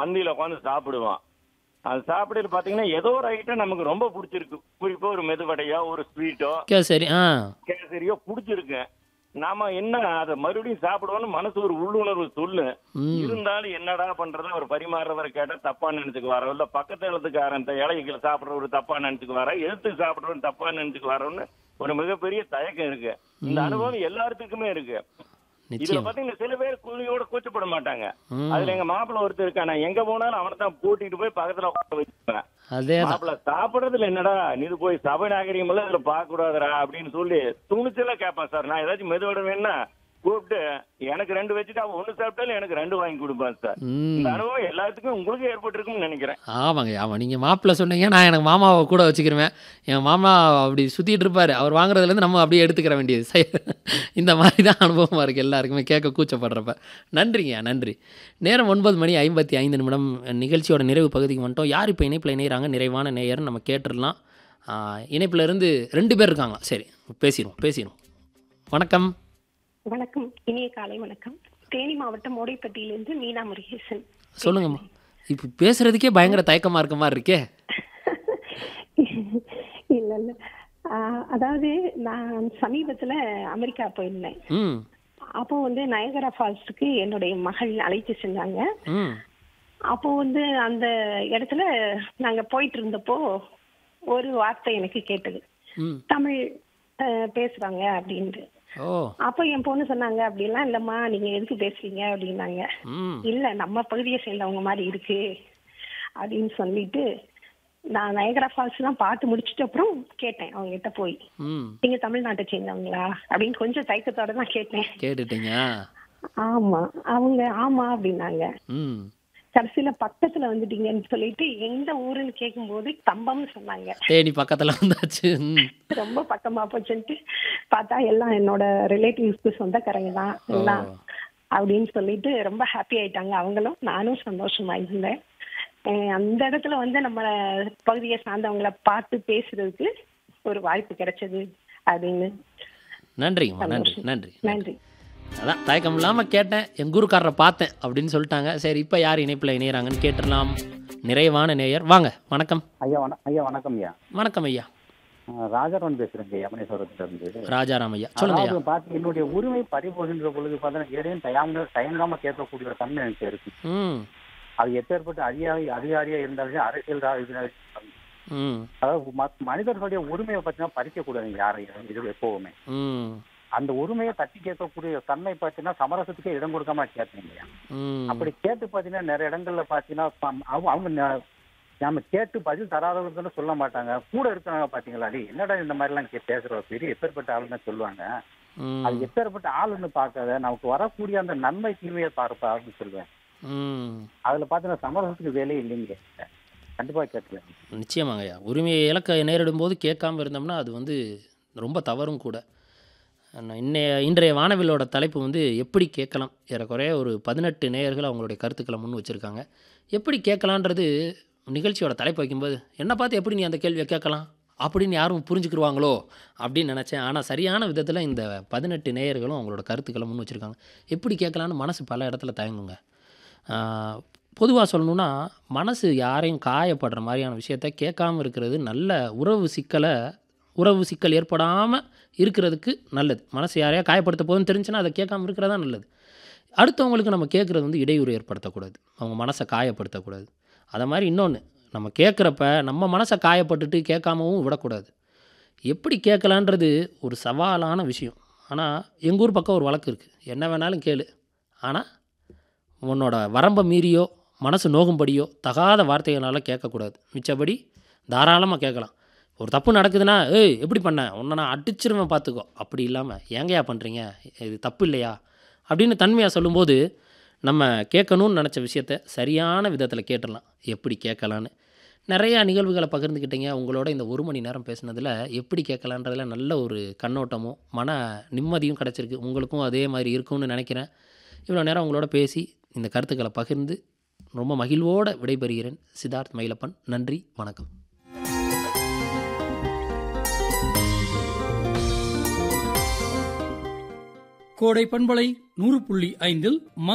பந்தியில உட்காந்து சாப்பிடுவோம் அது சாப்பிடையில பாத்தீங்கன்னா ஏதோ ஒரு ஐட்டம் நமக்கு ரொம்ப பிடிச்சிருக்கு குறிப்பா ஒரு மெதுவடையோ ஒரு ஸ்வீட்டோ கே சரி ஆ கேசரியோ பிடிச்சிருக்கு நாம என்ன அதை மறுபடியும் சாப்பிடுவோம்னு மனசு ஒரு உள்ளுணர்வு சொல்லு ம் இருந்தாலும் என்னடா பண்றது அவர் பரிமாறுறவரை கேட்டா தப்பா நினைச்சுக்கு வரோம் இல்ல பக்கத்து எழுத்துக்காரன் இந்த இலைகளை சாப்பிடுறவர் தப்பா நினைச்சுக்கு வர எழுத்து சாப்பிடுறவன் தப்பா நினைச்சுக்கு வரோம்னு ஒரு மிகப்பெரிய தயக்கம் இருக்கு இந்த அனுபவம் எல்லாத்துக்குமே இருக்கு இதுல நிச்சயம் பாத்தீங்கன்னா சில பேர் குழியோட கூச்சப்பட மாட்டாங்க ம் அதுல எங்க மாப்பிள்ள ஒருத்தர் இருக்கா நான் எங்க போனாலும் அவனை தான் கூட்டிட்டு போய் பக்கத்துல உட்கார வச்சுப்பேன் அதே தான் மாப்பிள்ள சாப்பிடுறதுல என்னடா நீ இது போய் சபை நாகரிகம் எல்லாம் இதுல பார்க்க கூடாதுடா அப்படின்னு சொல்லி துணிச்சலா கேட்பேன் சார் நான் ஏதாச்சும் மெதுவடை வேணும்னா கூப்பிட்டு எனக்கு ரெண்டு வச்சுட்டு அவன் ஒண்ணு சாப்பிட்டாலும் எனக்கு ரெண்டு வாங்கி கொடுப்பேன் சார் ம் இந்த அனுபவம் எல்லாத்துக்கும் உங்களுக்கு ஏற்பட்டிருக்கும்னு நினைக்கிறேன் ஆமாங்க ஆமாம் நீங்கள் மாப்பிள்ளை சொன்னீங்க நான் எனக்கு மாமாவை கூட வச்சுக்கிருவேன் என் மாமா அப்படி சுற்றிட்டு இருப்பார் அவர் வாங்குறதுலேருந்து நம்ம அப்படியே எடுத்துக்கிற வேண்டியது சரி இந்த மாதிரி தான் அனுபவமாக இருக்குது எல்லாருக்குமே கேட்க கூச்சப்படுறப்ப நன்றிங்க நன்றி நேரம் ஒன்பது மணி ஐம்பத்தி ஐந்து நிமிடம் நிகழ்ச்சியோட நிறைவு பகுதிக்கு வந்துட்டோம் யார் இப்போ இணைப்பில் இணைகிறாங்க நிறைவான நேயர்னு நம்ம கேட்டுடலாம் இணைப்பில் இருந்து ரெண்டு பேர் இருக்காங்க சரி பேசிடுவோம் பேசிடுவோம் வணக்கம் வணக்கம் இனிய காலை வணக்கம் தேனி மாவட்டம் ஓடைப்பட்டியிலிருந்து மீனா முருகேசன் சொல்லுங்கம்மா இப்போ பேசுகிறதுக்கே பயங்கர தயக்கமாக இருக்க மாதிரி இருக்கே இல்ல இல்ல ஆஹ், அதாவது நான் சமீபத்துல அமெரிக்கா போயிருந்தேன் ம் அப்போ வந்து நயகரா ஃபால்ஸுக்கு என்னுடைய மகள் அழைத்து செஞ்சாங்க ம் அப்போ வந்து அந்த இடத்துல நாங்க போயிட்டு இருந்தப்போ ஒரு வார்த்தை எனக்கு கேட்டது ம் தமிழ் ஆஹ், பேசுறாங்க அப்படின்ட்டு ஓ அப்போ என் பொண்ணு சொன்னாங்க அப்படிலாம் இல்லம்மா நீங்க எதுக்கு பேசுறீங்க அப்படின்னாங்க ம் இல்ல நம்ம பகுதியை சேர்ந்தவங்க மாதிரி இருக்கு அப்படின்னு சொல்லிட்டு நான் நயகரா ஃபால்ஸ் எல்லாம் பார்த்து முடிச்சிட்ட அப்புறம் கேட்டேன் அவங்க கிட்ட போய் ம் நீங்க தமிழ்நாட்டை சேர்ந்தவங்களா அப்படின்னு கொஞ்சம் தயக்கத்தோட தான் கேட்டேன் கேட்டுட்டீங்க ஆமா அவங்க ஆமா அப்படின்னாங்க ம் கடைசியில பக்கத்துல வந்துட்டீங்கன்னு சொல்லிட்டு எந்த ஊருன்னு கேட்கும்போது தம்பம்னு சொன்னாங்க தேனி பக்கத்தில் வந்தாச்சு ம் ரொம்ப பக்கமா போச்சுன்ட்டு பார்த்தா எல்லாம் என்னோட ரிலேட்டிவ்ஸ்க்கு சொந்தக்காரங்க தான் எல்லாம் ஓ. அப்படின்னு சொல்லிட்டு ரொம்ப ஹாப்பி ஆயிட்டாங்க அவங்களும் நானும் சந்தோஷமா இருந்தேன் அஹ் அந்த இடத்துல வந்து நம்ம பகுதியை சார்ந்தவங்கள பார்த்து பேசுறதுக்கு ஒரு வாய்ப்பு கிடைச்சது அப்படின்னு நன்றிங்கம்மா நன்றி நன்றி நன்றி அதான் தயக்கம் இல்லாமல் கேட்டேன் எங்கள் ஊருக்காரரை பார்த்தேன் அப்படின்னு சொல்லிட்டாங்க சரி இப்போ யார் இணைப்பில் இணையறாங்கன்னு கேட்டுடலாம் நிறைவான நேயர் வாங்க வணக்கம் ஐயா வண ஐயா வணக்கம் ஐயா வணக்கம் ஐயா அஹ் ராஜாராமன் பேசுறேங்க யமனேஸ்வரத்துல இருந்து ராஜாராம் ஐயா சொல்லுங்க ஐயா அதாவது பார்த்து என்னுடைய உரிமை பறிபோகின்ற பொழுது பார்த்தீங்கன்னா எதையும் தயாம தயங்காம கேட்கக்கூடிய ஒரு தன்மை எனக்கு இருக்கு ம் அது எப்பேற்பட்ட அதிகாரி அதிகாரியா இருந்தாலும் அரசியல் ரா- இது- ம் அதாவது மத்- மனிதர்களுடைய உரிமையை பார்த்தீங்கன்னா பறிக்க கூடாதுங்க யாரையும் இது எப்பவுமே ம் அந்த உரிமையை தட்டி கேட்கக்கூடிய தன்மை பார்த்தீங்கன்னா சமரசத்துக்கே இடம் கொடுக்காம கேட்பீங்க இல்லையா ம் அப்படி கேட்டு பார்த்தீங்கன்னா நிறைய இடங்கள்ல பார்த்தீங்கன்னா ப- அவங்க அவங்க ந- நாம கேட்டு பதில் தராதவங்கன்னு சொல்ல மாட்டாங்க கூட இருக்கிறவங்க பாத்தீங்களா டேய் என்னடா இந்த மாதிரி எல்லாம் பேசுற பெரிய எப்பேற்பட்ட ஆளுன்னு சொல்லுவாங்க ம் அது எப்பேற்பட்ட ஆளுன்னு பார்க்காத நமக்கு வரக்கூடிய அந்த நன்மை தீமையை பார்ப்பா அப்படின்னு சொல்லுவேன் ம் அதுல பாத்தீங்கன்னா சமரசத்துக்கு வேலையே இல்லைங்க கண்டிப்பா கேட்கலாம் நிச்சயமாங்க ஐயா உரிமையை இலக்க நேரிடும் போது கேட்காம இருந்தோம்னா அது வந்து ரொம்ப தவறும் கூட நான் இன்னைய இன்றைய வானவிலோட தலைப்பு வந்து எப்படி கேட்கலாம் ஏறக்குறைய ஒரு பதினெட்டு நேயர்கள் அவங்களுடைய கருத்துக்களை முன் வச்சுருக்காங்க எப்படி கேட்கலான்றது நிகழ்ச்சியோட தலைப்பு வைக்கும்போது என்னை பார்த்து எப்படி நீ அந்த கேள்வியை கேட்கலாம் அப்படின்னு யாரும் புரிஞ்சுக்கிருவாங்களோ அப்படின்னு நினச்சேன் ஆனால் சரியான விதத்தில் இந்த பதினெட்டு நேயர்களும் அவங்களோட கருத்துக்களை முன் வச்சுருக்காங்க எப்படி கேட்கலான்னு மனசு பல இடத்துல தயங்குங்க பொதுவாக சொல்லணும்னா மனசு யாரையும் காயப்படுற மாதிரியான விஷயத்த கேட்காம இருக்கிறது நல்ல உறவு சிக்கலை உறவு சிக்கல் ஏற்படாமல் இருக்கிறதுக்கு நல்லது மனசு யாரையா காயப்படுத்த போதுன்னு தெரிஞ்சுன்னா அதை கேட்காம இருக்கிறதா நல்லது அடுத்தவங்களுக்கு நம்ம கேட்குறது வந்து இடையூறு ஏற்படுத்தக்கூடாது அவங்க மனசை காயப்படுத்தக்கூடாது அதை மாதிரி இன்னொன்று நம்ம கேட்குறப்ப நம்ம மனசை காயப்பட்டுட்டு கேட்காமவும் விடக்கூடாது எப்படி கேட்கலான்றது ஒரு சவாலான விஷயம் ஆனால் எங்கள் ஊர் பக்கம் ஒரு வழக்கு இருக்குது என்ன வேணாலும் கேளு ஆனால் உன்னோட வரம்பை மீறியோ மனசு நோகும்படியோ தகாத வார்த்தைகளால் கேட்கக்கூடாது மிச்சபடி தாராளமாக கேட்கலாம் ஒரு தப்பு நடக்குதுன்னா ஏய் எப்படி பண்ண உன்னை நான் அடிச்சிருவேன் பார்த்துக்கோ அப்படி இல்லாமல் ஏங்கயா பண்ணுறீங்க இது தப்பு இல்லையா அப்படின்னு தன்மையாக சொல்லும்போது நம்ம கேட்கணும்னு நினச்ச விஷயத்த சரியான விதத்தில் கேட்டுடலாம் எப்படி கேட்கலான்னு நிறையா நிகழ்வுகளை பகிர்ந்துக்கிட்டீங்க உங்களோட இந்த ஒரு மணி நேரம் பேசுனதில் எப்படி கேட்கலான்றதுல நல்ல ஒரு கண்ணோட்டமும் மன நிம்மதியும் கிடச்சிருக்கு உங்களுக்கும் அதே மாதிரி இருக்கும்னு நினைக்கிறேன் இவ்வளோ நேரம் உங்களோட பேசி இந்த கருத்துக்களை பகிர்ந்து ரொம்ப மகிழ்வோடு விடைபெறுகிறேன் சித்தார்த் மயிலப்பன் நன்றி வணக்கம் கோடை பண்பலை நூறு புள்ளி ஐந்தில்